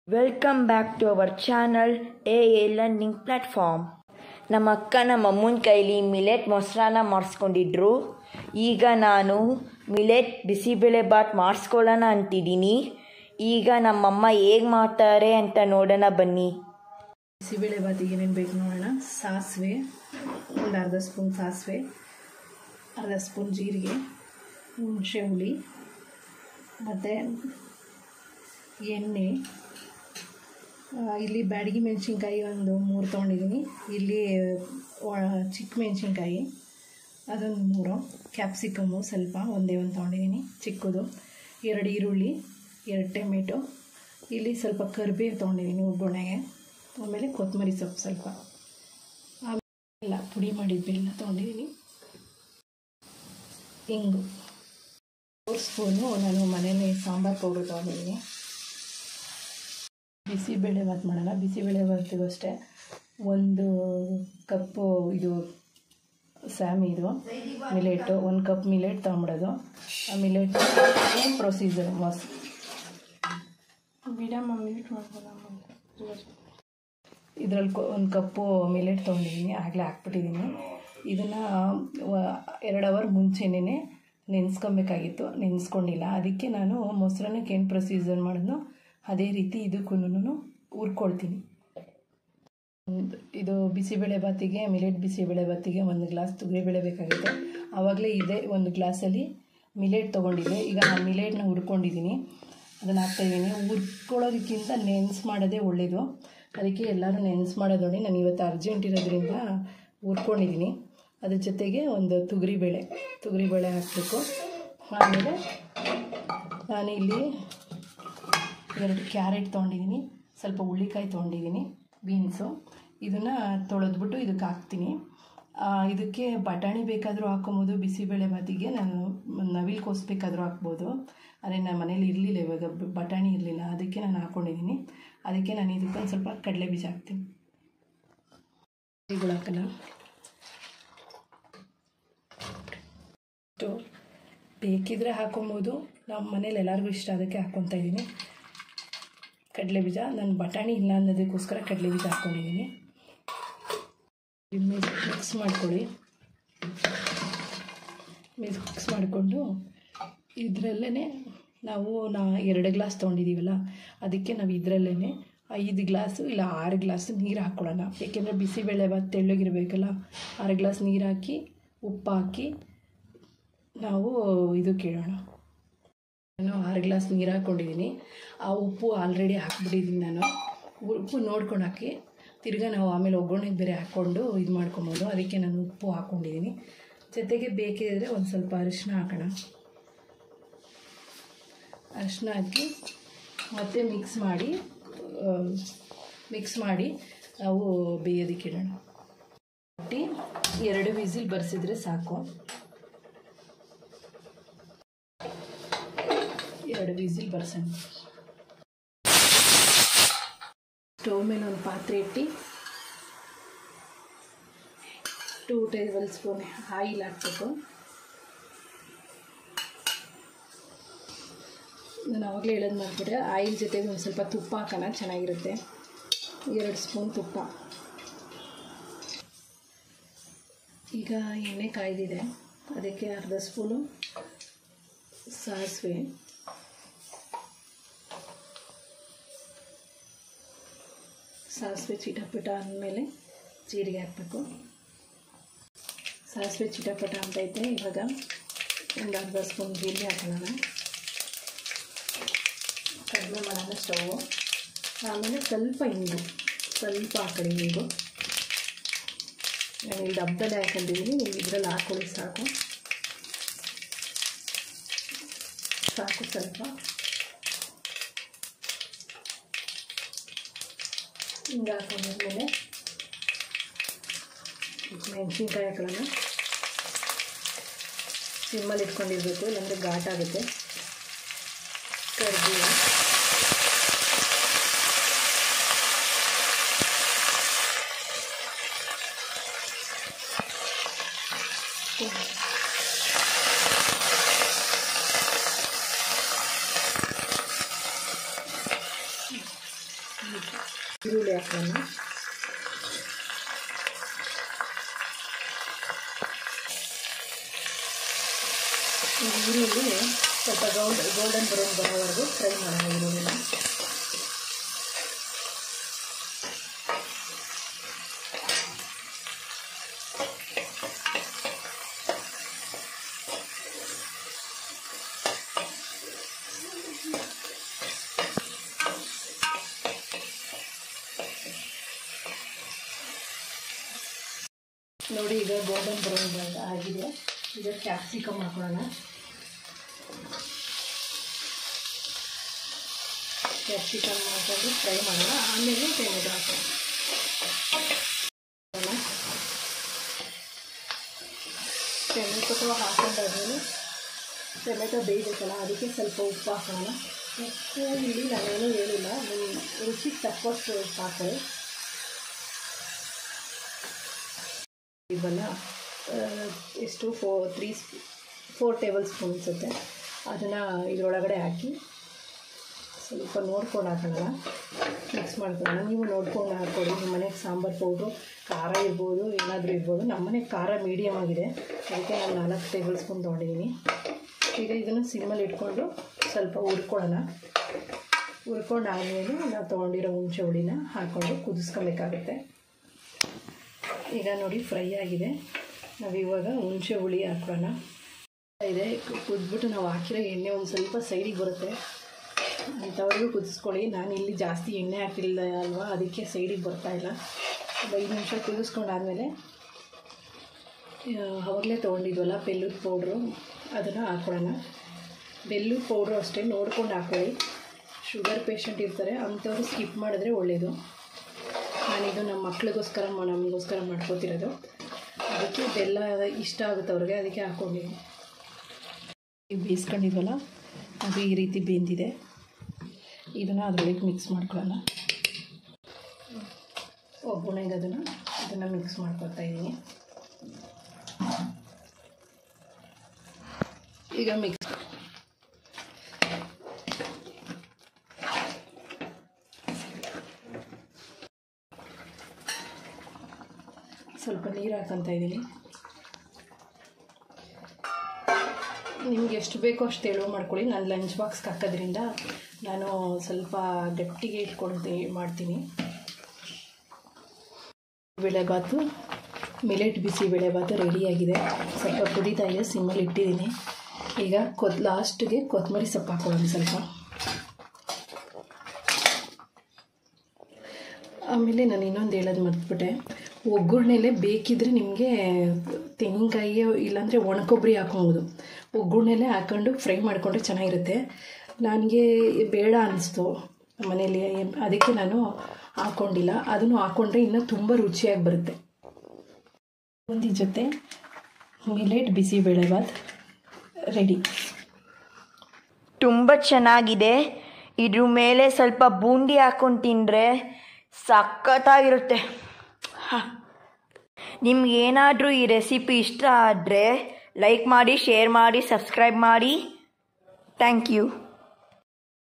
welcome back to our channel E E learning platform ನಮ್ಮ ಅಕ್ಕ ನಮ್ಮ ಅಮ್ಮನ ಕೈಲಿ ಮಿಲೆಟ್ ಮೊಸರನ್ನ ಮಾಡಿಸ್ಕೊಂಡಿದ್ರು ಈಗ ನಾನು ಮಿಲೆಟ್ ಬಿಸಿಬೇಳೆ ಬಾತ್ ಮಾಡಿಸ್ಕೊಳ್ಳೋಣ ಅಂತಿದ್ದೀನಿ ಈಗ ನಮ್ಮಮ್ಮ ಹೇಗೆ ಮಾಡ್ತಾರೆ ಅಂತ ನೋಡೋಣ ಬನ್ನಿ ಬಿಸಿಬೇಳೆ ಬಾತಿಗೆ ಏನೇನು ಬೇಕು ನೋಡೋಣ ಸಾಸಿವೆ ಒಂದು ಅರ್ಧ ಸ್ಪೂನ್ ಸಾಸಿವೆ ಅರ್ಧ ಸ್ಪೂನ್ ಜೀರಿಗೆ ಹುಣಸೆ ಹುಳಿ ಮತ್ತು ಎಣ್ಣೆ ಆ, ಇಲ್ಲಿ ಬ್ಯಾಡಗಿ ಮೆಣಸಿನ್ಕಾಯಿ ಒಂದು ಮೂರು ತೊಗೊಂಡಿದ್ದೀನಿ ಇಲ್ಲಿ ವ- ಚಿಕ್ಕ ಮೆಣಸಿನ್ಕಾಯಿ ಅದೊಂದು ಮೂರು ಕ್ಯಾಪ್ಸಿಕಮ್ಮು ಸ್ವಲ್ಪ ಒಂದೇ ಒಂದು ತೊಗೊಂಡಿದ್ದೀನಿ ಚಿಕ್ಕದು ಎರಡು ಈರುಳ್ಳಿ ಎರಡು ಟೊಮೆಟೊ ಇಲ್ಲಿ ಸ್ವಲ್ಪ ಕರಿಬೇವು ತೊಗೊಂಡಿದ್ದೀನಿ ಒಗ್ಗರಣೆಗೆ ಆಮೇಲೆ ಕೊತ್ತಂಬರಿ ಸೊಪ್ಪು ಸ್ವಲ್ಪ ಆಮೇಲೆ ಎಲ್ಲ ಪುಡಿ ಮಾಡಿದ ಬೆಲ್ಲ ತೊಗೊಂಡಿದ್ದೀನಿ ಹಿಂಗು ಮೂರು ಸ್ಪೂನು ನಾನು ಮನೇಲಿ ಸಾಂಬಾರು ಪೌಡ್ರ್ ತೊಗೊಂಡಿದ್ದೀನಿ ಬಿಸಿಬೇಳೆ ಭಾತ್ ಮಾಡೋಣ ಬಿಸಿಬೇಳೆ ಭಾತಿಗೂ ಅಷ್ಟೇ ಒಂದು ಕಪ್ಪು ಇದು ಸ್ಯಾಮಿ ಇದು ಮಿಲೆಟು ಒಂದು ಕಪ್ ಮಿಲೆಟ್ ತೊಗೊಂಬಿಡೋದು ಆ ಮಿಲೆಟ್ ಏನು ಪ್ರೊಸೀಜರ್ ಮಸ್ ಇದರಲ್ಲಿ ಒಂದು ಕಪ್ಪು ಮಿಲೆಟ್ ತೊಗೊಂಡಿದ್ದೀನಿ ಆಗಲೇ ಹಾಕ್ಬಿಟ್ಟಿದ್ದೀನಿ ಇದನ್ನು ಎರಡು ಅವರ್ ಮುಂಚೆನೇ ನೆನೆಸ್ಕೊಬೇಕಾಗಿತ್ತು ನೆನೆಸ್ಕೊಂಡಿಲ್ಲ ಅದಕ್ಕೆ ನಾನು ಮೊಸರನ್ನಕ್ಕೆ ಏನು ಪ್ರೊಸೀಜರ್ ಮಾಡಿದ್ನೋ ಅದೇ ರೀತಿ ಇದಕ್ಕೂ ಹುರ್ಕೊಳ್ತೀನಿ ಒಂದು- ಇದು ಬಿಸಿಬೇಳೆ ಬಾತಿಗೆ ಮಿಲೆಟ್ ಬಿಸಿಬೇಳೆ ಬಾತಿಗೆ ಒಂದು ಗ್ಲಾಸ್ ತೊಗರಿಬೇಳೆ ಬೇಕಾಗುತ್ತೆ ಆವಾಗಲೇ ಇದೆ ಒಂದು ಗ್ಲಾಸಲ್ಲಿ ಮಿಲೆಟ್ ತೊಗೊಂಡಿದ್ದೆ ಈಗ ಆ ಮಿಲೆಟ್ನ ಹುರ್ಕೊಂಡಿದ್ದೀನಿ ಅದನ್ನು ಹಾಕ್ತಾಯಿದ್ದೀನಿ ಹುರ್ಕೊಳ್ಳೋದಕ್ಕಿಂತ ನೆನೆಸ್ ಮಾಡೋದೇ ಒಳ್ಳೆಯದು ಅದಕ್ಕೆ ಎಲ್ಲರೂ ನೆನೆಸ್ ಮಾಡೋದು ನೋಡಿ ನಾನು ಇವತ್ತು ಅರ್ಜೆಂಟ್ ಇರೋದ್ರಿಂದ ಹುರ್ಕೊಂಡಿದ್ದೀನಿ ಅದ್ರ ಜೊತೆಗೆ ಒಂದು ತೊಗರಿಬೇಳೆ ತೊಗರಿಬೇಳೆ ಹಾಕಬೇಕು ಆಮೇಲೆ ನಾನಿಲ್ಲಿ ಎರಡು ಕ್ಯಾರೆಟ್ ತೊಗೊಂಡಿದ್ದೀನಿ ಸ್ವಲ್ಪ ಹುಳ್ಳಿಕಾಯಿ ತೊಗೊಂಡಿದ್ದೀನಿ ಬೀನ್ಸು ಇದನ್ನು ತೊಳೆದ್ಬಿಟ್ಟು ಇದಕ್ಕೆ ಹಾಕ್ತೀನಿ ಆ, ಇದಕ್ಕೆ ಬಟಾಣಿ ಬೇಕಾದರೂ ಹಾಕೊಬೋದು ಬಿಸಿಬೇಳೆ ಬಾತಿಗೆ ನಾನು ನವಿಲು ಕೋಸ್ಬೇಕಾದ್ರೂ ಹಾಕ್ಬೋದು ಆದರೆ ನನ್ನ ಮನೇಲಿ ಇರಲಿಲ್ಲ ಇವಾಗ ಬ- ಬಟಾಣಿ ಇರಲಿಲ್ಲ ಅದಕ್ಕೆ ನಾನು ಹಾಕ್ಕೊಂಡಿದ್ದೀನಿ ಅದಕ್ಕೆ ನಾನು ಇದಕ್ಕೊಂದು ಸ್ವಲ್ಪ ಕಡಲೆ ಬೀಜ ಹಾಕ್ತೀನಿ ಇವುಗಳು ಹಾಕೋಣ ಇಷ್ಟು ಬೇಕಿದ್ರೆ ಹಾಕೊಬೋದು ನಮ್ಮ ಮನೇಲಿ ಎಲ್ಲರಿಗೂ ಇಷ್ಟ ಅದಕ್ಕೆ ಹಾಕ್ಕೊತಾ ಇದ್ದೀನಿ ಕಡಲೆ ಬೀಜ ನಾನು ಬಟಾಣಿ ಇಲ್ಲ ಅನ್ನೋದಕ್ಕೋಸ್ಕರ ಕಡಲೆ ಬೀಜ ಹಾಕ್ಕೊಂಡಿದ್ದೀನಿ ಮಿಕ್ಸ್ ಮಾಡ್ಕೊಳ್ಳಿ ಮಿಕ್ಸ್ ಮಾಡಿಕೊಂಡು ಇದರಲ್ಲೇ ನಾವು ನಾ ಎರಡು ಗ್ಲಾಸ್ ತೊಗೊಂಡಿದ್ದೀವಲ್ಲ ಅದಕ್ಕೆ ನಾವು ಇದರಲ್ಲೇ ಐದು ಗ್ಲಾಸು ಇಲ್ಲ ಆರು ಗ್ಲಾಸ್ ನೀರು ಹಾಕ್ಕೊಳ್ಳೋಣ ಏಕೆಂದರೆ ಬಿಸಿಬೇಳೆ ಭಾತ್ ತೆಳ್ಳಗಿರಬೇಕಲ್ಲ ಆರು ಗ್ಲಾಸ್ ನೀರು ಹಾಕಿ ಉಪ್ಪು ಹಾಕಿ ನಾವು ಇದು ಕೇಳೋಣ ನಾನು ಆರು ಗ್ಲಾಸ್ ನೀರು ಹಾಕ್ಕೊಂಡಿದ್ದೀನಿ ಆ ಉಪ್ಪು ಆಲ್ರೆಡಿ ಹಾಕ್ಬಿಟ್ಟಿದ್ದೀನಿ ನಾನು ಉಪ್ಪು ನೋಡ್ಕೊಂಡು ಹಾಕಿ ತಿರ್ಗಾ ನಾವು ಆಮೇಲೆ ಒಗ್ಗರಣೆಗೆ ಬೇರೆ ಹಾಕ್ಕೊಂಡು ಇದು ಮಾಡ್ಕೊಬೋದು ಅದಕ್ಕೆ ನಾನು ಉಪ್ಪು ಹಾಕ್ಕೊಂಡಿದ್ದೀನಿ ಜೊತೆಗೆ ಬೇಕಿದ್ರೆ ಒಂದು ಸ್ವಲ್ಪ ಅರಿಶಿನ ಹಾಕೋಣ ಅರಿಶಿನ ಹಾಕಿ ಮತ್ತೆ ಮಿಕ್ಸ್ ಮಾಡಿ ಮಿಕ್ಸ್ ಮಾಡಿ ನಾವು ಬೇಯೋದಕ್ಕೆ ಇಡೋಣ ಹಾಕಿ ಎರಡು ವಿಸಿಲ್ ಬರ್ಸಿದ್ರೆ ಸಾಕು ಎರಡು ವಿಸಿಲ್ ಬರ್ಸೋಣ ಸ್ಟವ್ ಮೇಲೆ ಒಂದು ಪಾತ್ರೆ ಇಟ್ಟು ಟೂ ಟೇಬಲ್ ಸ್ಪೂನ್ ಆಯಿಲ್ ಹಾಕಬೇಕು ನಾನು ಆವಾಗಲೇ ಹೇಳೋದು ಮಾಡಿಬಿಟ್ರೆ ಆಯಿಲ್ ಜೊತೆಗೆ ಒಂದು ಸ್ವಲ್ಪ ತುಪ್ಪ ಹಾಕೋಣ ಚೆನ್ನಾಗಿರುತ್ತೆ ಎರಡು ಸ್ಪೂನ್ ತುಪ್ಪ ಈಗ ಎಣ್ಣೆ ಕಾಯ್ದಿದೆ ಅದಕ್ಕೆ ಅರ್ಧ ಸ್ಪೂನು ಸಾಸಿವೆ ಸಾಸಿವೆ ಚಿಟಪಟ ಅಂದಮೇಲೆ ಜೀರಿಗೆ ಹಾಕಬೇಕು ಸಾಸಿವೆ ಚಿಟಪಟ ಅಂತೈತೆ ಇವಾಗ ಒಂದು ಅರ್ಧ ಸ್ಪೂನ್ ಜೀರಿಗೆ ಹಾಕೋಣ ಕಡಿಮೆ ಮಾಡೋಣ ಸ್ಟವ್ವು ಆಮೇಲೆ ಸ್ವಲ್ಪ ಹಿಂಗು ಸ್ವಲ್ಪ ಹಾಕೊಳ್ಳಿ ಹಿಂಗು ನಾನು ಇಲ್ಲಿ ಡಬ್ಬದಲ್ಲೇ ಹಾಕೊಂಡಿದ್ದೀನಿ ನೀವು ಇದರಲ್ಲಿ ಹಾಕೊಳ್ಳಿ ಸಾಕು ಸಾಕು ಸ್ವಲ್ಪ ಹಿಂಗೆ ಹಾಕೊಂಡ್ಮೇಲೆ ಮೆಣಸಿನ್ಕಾಯಿ ಹಾಕೊಳ್ಳೋಣ ಸಿಮ್ಮಲ್ಲಿ ಇಟ್ಕೊಂಡಿರ್ಬೇಕು ಇಲ್ಲಾಂದರೆ ಘಾಟ್ ಆಗುತ್ತೆ ಕರ್ಬೇವು ಈರುಳ್ಳಿ ಹಾಕೋಣ ಈ ಈರುಳ್ಳಿ ಸ್ವಲ್ಪ ಗೋಲ್ಡ್ ಗೋಲ್ಡನ್ ಬ್ರೌನ್ ಬರೋವರೆಗೂ ಫ್ರೈ ಮಾಡೋಣ ಈರುಳ್ಳಿನ ನೋಡಿ ಈಗ ಗೋಲ್ಡನ್ ಬ್ರೌನ್ ಆಗಿದೆ ಈಗ ಕ್ಯಾಪ್ಸಿಕಮ್ ಹಾಕೊಳ್ಳೋಣ ಕ್ಯಾಪ್ಸಿಕಮ್ ಹಾಕೊಂಡು ಫ್ರೈ ಮಾಡೋಣ ಆಮೇಲೆ ಟೊಮೆಟೊ ಹಾಕೋಣ ಟೊಮೆಟೊ ಹಾಕೊಂಡಾದ್ಮೇಲೆ ಟೊಮೆಟೊ ಬೇಯಬೇಕಲ್ಲ ಅದಕ್ಕೆ ಸ್ವಲ್ಪ ಉಪ್ಪು ಹಾಕೋಣ ಉಪ್ಪು ಇಲ್ಲಿ ನಾನೇನು ಹೇಳಿಲ್ಲ ನಿಮ್ಮ ರುಚಿಗೆ ತಕ್ಕಷ್ಟು ಸಾಕು ಇವನ್ನ ಎಷ್ಟು ಫೋ ತ್ರೀ ಫೋರ್ ಟೇಬಲ್ ಸ್ಪೂನ್ ಅನಿಸುತ್ತೆ ಅದನ್ನು ಇದರೊಳಗಡೆ ಹಾಕಿ ಸ್ವಲ್ಪ ನೋಡ್ಕೊಂಡು ಹಾಕೋಣ ಮಿಕ್ಸ್ ಮಾಡ್ಕೊಳ್ಳೋಣ ನೀವು ನೋಡ್ಕೊಂಡು ಹಾಕ್ಕೊಳ್ಳಿ ನಿಮ್ಮ ಮನೆಗೆ ಸಾಂಬಾರು ಪೌಡ್ರು ಖಾರ ಇರ್ಬೋದು ಏನಾದರೂ ಇರ್ಬೋದು ನಮ್ಮ ಮನೆಗೆ ಖಾರ ಮೀಡಿಯಮ್ ಆಗಿದೆ ಅದಕ್ಕೆ ನಾನು ನಾಲ್ಕು ಟೇಬಲ್ ಸ್ಪೂನ್ ತೊಗೊಂಡಿದ್ದೀನಿ ಈಗ ಇದನ್ನು ಸಿಮ್ಮಲ್ಲಿ ಇಟ್ಕೊಂಡು ಸ್ವಲ್ಪ ಹುರ್ಕೊಳ್ಳೋಣ ಹುರ್ಕೊಂಡು ಆದಮೇಲೆ ನಾವು ತೊಗೊಂಡಿರೋ ಹುಣಸೆ ಹುಳಿನ ಹಾಕ್ಕೊಂಡು ಕುದಿಸ್ಕೊಬೇಕಾಗುತ್ತೆ ಈಗ ನೋಡಿ ಫ್ರೈ ಆಗಿದೆ ನಾವು ಇವಾಗ ಹುಣಸೆ ಹುಳಿ ಹಾಕೋಣ ಇದೆ ಕುದ್ಬಿಟ್ಟು ನಾವು ಹಾಕಿರೋ ಎಣ್ಣೆ ಒಂದು ಸ್ವಲ್ಪ ಸೈಡಿಗೆ ಬರುತ್ತೆ ಅಂಥವ್ರಿಗೂ ಕುದಿಸ್ಕೊಳ್ಳಿ ನಾನು ಇಲ್ಲಿ ಜಾಸ್ತಿ ಎಣ್ಣೆ ಹಾಕಿಲ್ಲ ಅಲ್ವಾ ಅದಕ್ಕೆ ಸೈಡಿಗೆ ಬರ್ತಾ ಇಲ್ಲ ಒಂದು ಐದು ನಿಮಿಷ ಕುದಿಸ್ಕೊಂಡಾದಮೇಲೆ ಅವಾಗಲೇ ತೊಗೊಂಡಿದ್ವಲ್ಲ ಬೆಲ್ಲದ ಪೌಡ್ರು ಅದನ್ನು ಹಾಕ್ಕೊಳ್ಳೋಣ ಬೆಲ್ಲದ ಪೌಡ್ರು ಅಷ್ಟೇ ನೋಡ್ಕೊಂಡು ಹಾಕೊಳ್ಳಿ ಶುಗರ್ ಪೇಷಂಟ್ ಇರ್ತಾರೆ ಅಂಥವ್ರು ಸ್ಕಿಪ್ ಮಾಡಿದ್ರೆ ಒಳ್ಳೆಯದು ನಾನಿದು ನಮ್ಮ ಮಕ್ಳಿಗೋಸ್ಕರ ಮ- ನಮಗೋಸ್ಕರ ಮಾಡ್ಕೋತಿರೋದು ಅದಕ್ಕೆ ಬೆಲ್ಲ ಇಷ್ಟ ಆಗುತ್ತೆ ಅವ್ರಿಗೆ ಅದಕ್ಕೆ ಹಾಕ್ಕೊಂಡಿದ್ದೀನಿ ಈಗ ಬೇಯಿಸ್ಕೊಂಡಿದ್ವಲ್ಲ ಅದು ಈ ರೀತಿ ಬೆಂದಿದೆ ಇದನ್ನು ಅದರೊಳಗೆ ಮಿಕ್ಸ್ ಮಾಡ್ಕೊಳ್ಳೋಣ ಒಗ್ಗರಣೆಗೆ ಅದನ್ನು ಇದನ್ನು ಮಿಕ್ಸ್ ಮಾಡ್ಕೊತಾ ಇದ್ದೀನಿ ಈಗ ಮಿಕ್ಸ್ ಸ್ವಲ್ಪ ನೀರು ಹಾಕೊತಾ ಇದ್ದೀನಿ ನಿಮ್ಗೆ ಎಷ್ಟು ಬೇಕೋ ಅಷ್ಟು ತೆಳು ಮಾಡ್ಕೊಳ್ಳಿ ನಾನು ಲಂಚ್ ಬಾಕ್ಸ್ಗೆ ಹಾಕೋದ್ರಿಂದ ನಾನು ಸ್ವಲ್ಪ ಗಟ್ಟಿಗೆ ಇಟ್ಕೊಳ್ತೀನಿ ಮಾಡ್ತೀನಿ ಬೇಳೆಭಾತು ಮಿಲೆಟ್ ಬಿಸಿ ಬೇಳೆಭಾತು ರೆಡಿಯಾಗಿದೆ ಸ್ವಲ್ಪ ಕುದೀತಾ ಇದೆ ಸಿಮ್ಮಲ್ಲಿ ಇಟ್ಟಿದ್ದೀನಿ ಈಗ ಕೊತ್ ಲಾಸ್ಟ್ಗೆ ಕೊತ್ತಂಬರಿ ಸೊಪ್ಪು ಹಾಕೊಳ್ಳೋಣ ಸ್ವಲ್ಪ ಆಮೇಲೆ ನಾನು ಇನ್ನೊಂದು ಹೇಳೋದು ಮರ್ತ್ಬಿಟ್ಟೆ ಒಗ್ಗರಣೆಲೆ ಬೇಕಿದ್ರೆ ನಿಮಗೆ ತೆಂಗಿನಕಾಯಿ ಇಲ್ಲಾಂದರೆ ಒಣಕೊಬ್ಬರಿ ಹಾಕೊಬೋದು ಒಗ್ಗರಣೆಲೆ ಹಾಕೊಂಡು ಫ್ರೈ ಮಾಡಿಕೊಂಡ್ರೆ ಚೆನ್ನಾಗಿರುತ್ತೆ ನನಗೆ ಬೇಡ ಅನ್ನಿಸ್ತು ಮನೇಲಿ ಅದಕ್ಕೆ ನಾನು ಹಾಕ್ಕೊಂಡಿಲ್ಲ ಅದನ್ನು ಹಾಕ್ಕೊಂಡ್ರೆ ಇನ್ನೂ ತುಂಬ ರುಚಿಯಾಗಿ ಬರುತ್ತೆ ಬೂಂದಿ ಜೊತೆ ಮಿಲೆಟ್ ಬಿಸಿಬೇಳೆಭಾತ್ ರೆಡಿ ತುಂಬ ಚೆನ್ನಾಗಿದೆ ಇದ್ರ ಮೇಲೆ ಸ್ವಲ್ಪ ಬೂಂದಿ ಹಾಕೊಂಡು ತಿಂದರೆ ಸಖತ್ತಾಗಿರುತ್ತೆ ನಿಮ್ಗೇನಾದರೂ ಈ ರೆಸಿಪಿ ಇಷ್ಟ ಆದರೆ ಲೈಕ್ ಮಾಡಿ ಶೇರ್ ಮಾಡಿ ಸಬ್ಸ್ಕ್ರೈಬ್ ಮಾಡಿ ಥ್ಯಾಂಕ್ ಯು